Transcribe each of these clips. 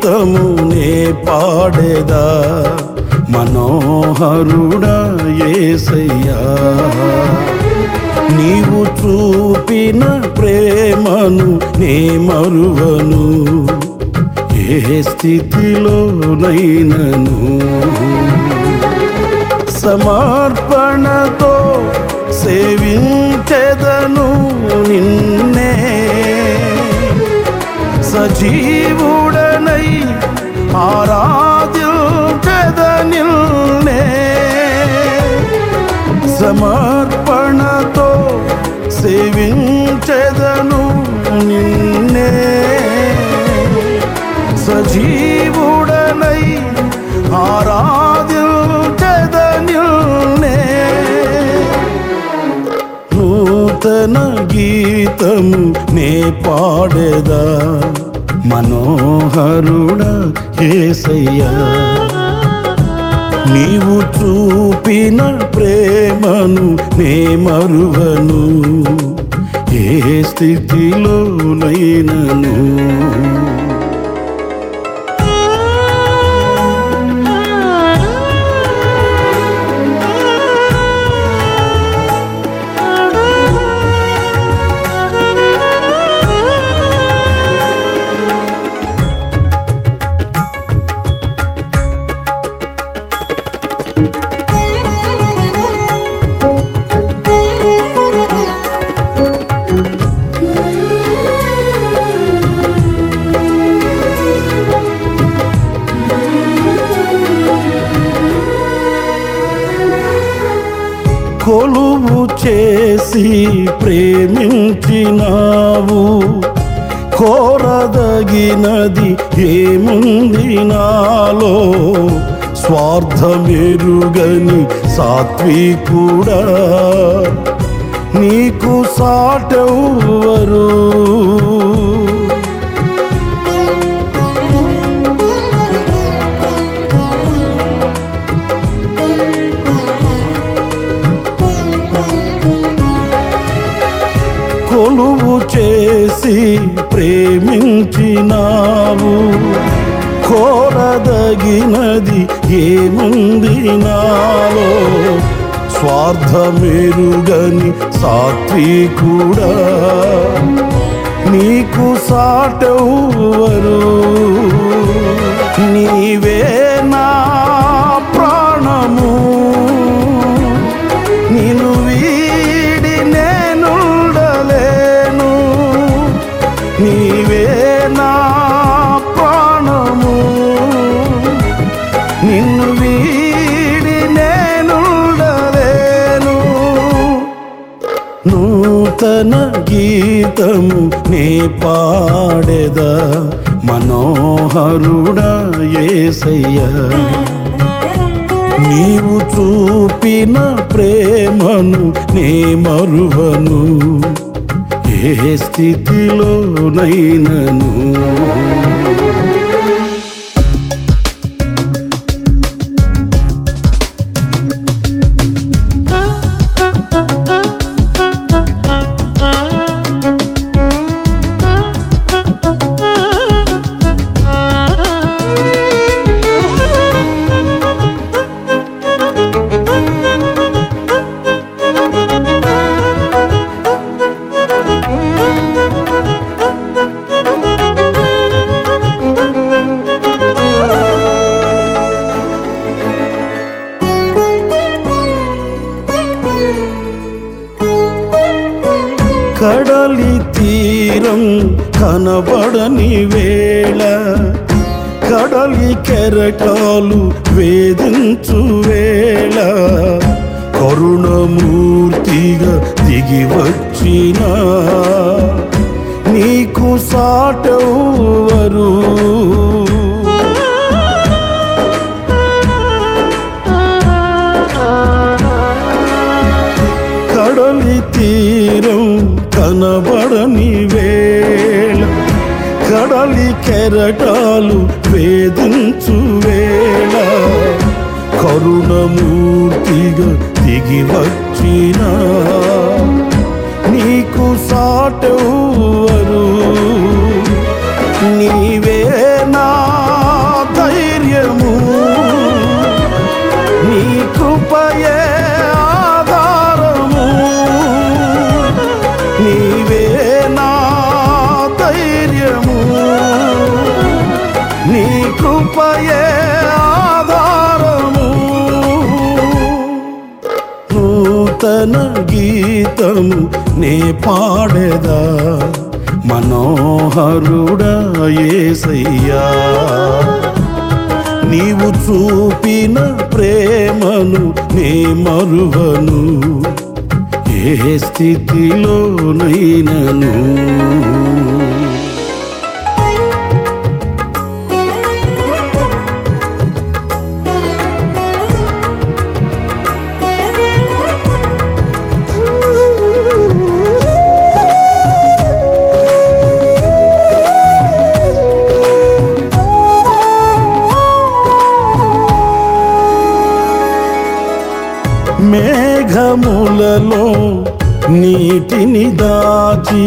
గీతమునే పాడేదా మనోహరుడా ఏసయ్యా నీవు చూపిన ప్రేమను నే మరువను ఏ స్థితిలోనైనను సమర్పణతో సేవించెదను నిన్నే సజీవుడనై ఆరాధ్యుడనిల్నే సమర్పణతో సేవించెదను నిన్నే సజీవుడనై ఆరాధ్యుడనిల్నే నూతన గీతము నే పాడేదా మనోహరుడా ఏసయ్యా నీవు చూపిన ప్రేమను నే మరువను ఏ స్థితిలోనైనను కొలువు చేసి ప్రేమించినావు కోరదగినది ఏముంది నాలో స్వార్థమెరుగని సాత్వికుడా నీకు సాటెవ్వరు కొలువు చేసి ప్రేమించినావు కోరదగినది ఏముంది నాలో స్వార్థమెరుగని సాత్వికుడా నీకు సాటెవ్వరు నీవే నా ప్రాణము నిన్ను వీడి నేనుండలేను నీవే నా ప్రాణము నిన్ను వీడి నేనుండలేను నూతన గీతము నే పాడేదా మనోహరుడా ఏసయ్యా నీవు చూపిన ప్రేమను నే మరువను ఏ స్థితిలోనైనను కడలి తీరం కనబడని వేళ కడలి కెరటాలు వేధించు వేళ కరుణమూర్తిగా దిగి వచ్చిన నీకు సాటెవ్వరు కడలి తీరం కనబడని వేళ కడలి కెరటాలు వేధించు వేళ కరుణమూర్తిగా దిగి వచ్చిన నీకు సాటెవ్వరు నీవే నా నూతన గీతము నే పాడేదా మనోహరుడా యేసయ్యా నీవు చూపిన ప్రేమను నే మరువను ఏ స్థితిలోనైనను మేఘములలో నీటిని దాచి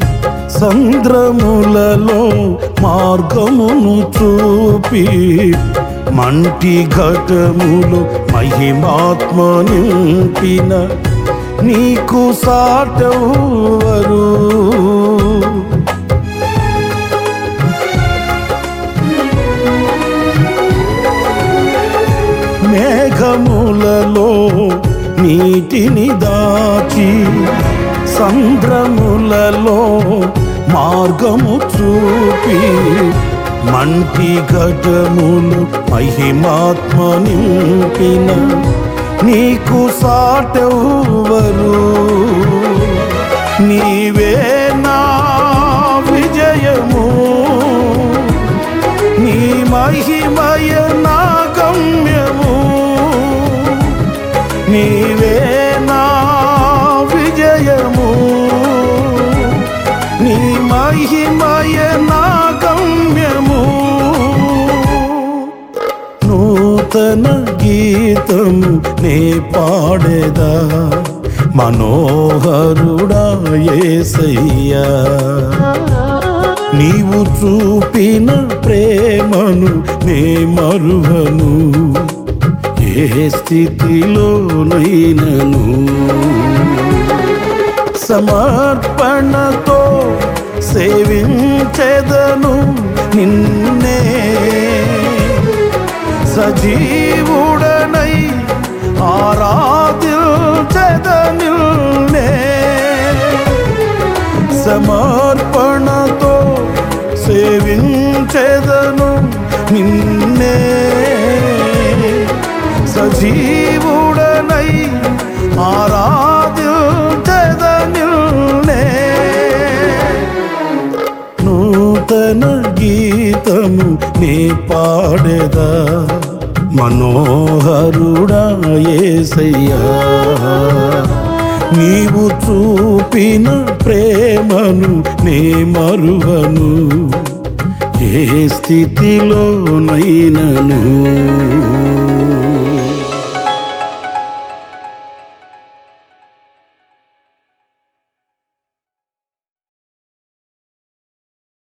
సంద్రములలో మార్గమును చూపి మంటి ఘటములు మహిమాత్మ నింపిన నీకు సాటవరు మేఘములలో నీటిని దాచి సంద్రములలో మార్గము చూపి మంటి ఘటములు మహిమాత్మ నింపిన నీకు సాటెవ్వరు నీవే నా విజయము నీ మహిమయ నా గమ్యము నీవే నా విజయము నీ మహిమయ నా గమ్యము నూతన గీతము నే పాడేదా మనోహరుడా యేసయ్యా నీవు చూపిన ప్రేమను నే మరువను ఏ స్థితిలోనైనను సమర్పణతో సేవించెదను నిన్నే సజీవుడనై ఆరాధించెదనిల్నే సమర్పణతో సేవించెదను నిన్నే సజీవుడనై ఆరాధించెదనిల్నే నూతన గీతము నే పాడేదా మనోహరుడా యేసయ్యా నీవు చూపిన ప్రేమను నే మరువను ఏ స్థితిలోనైనను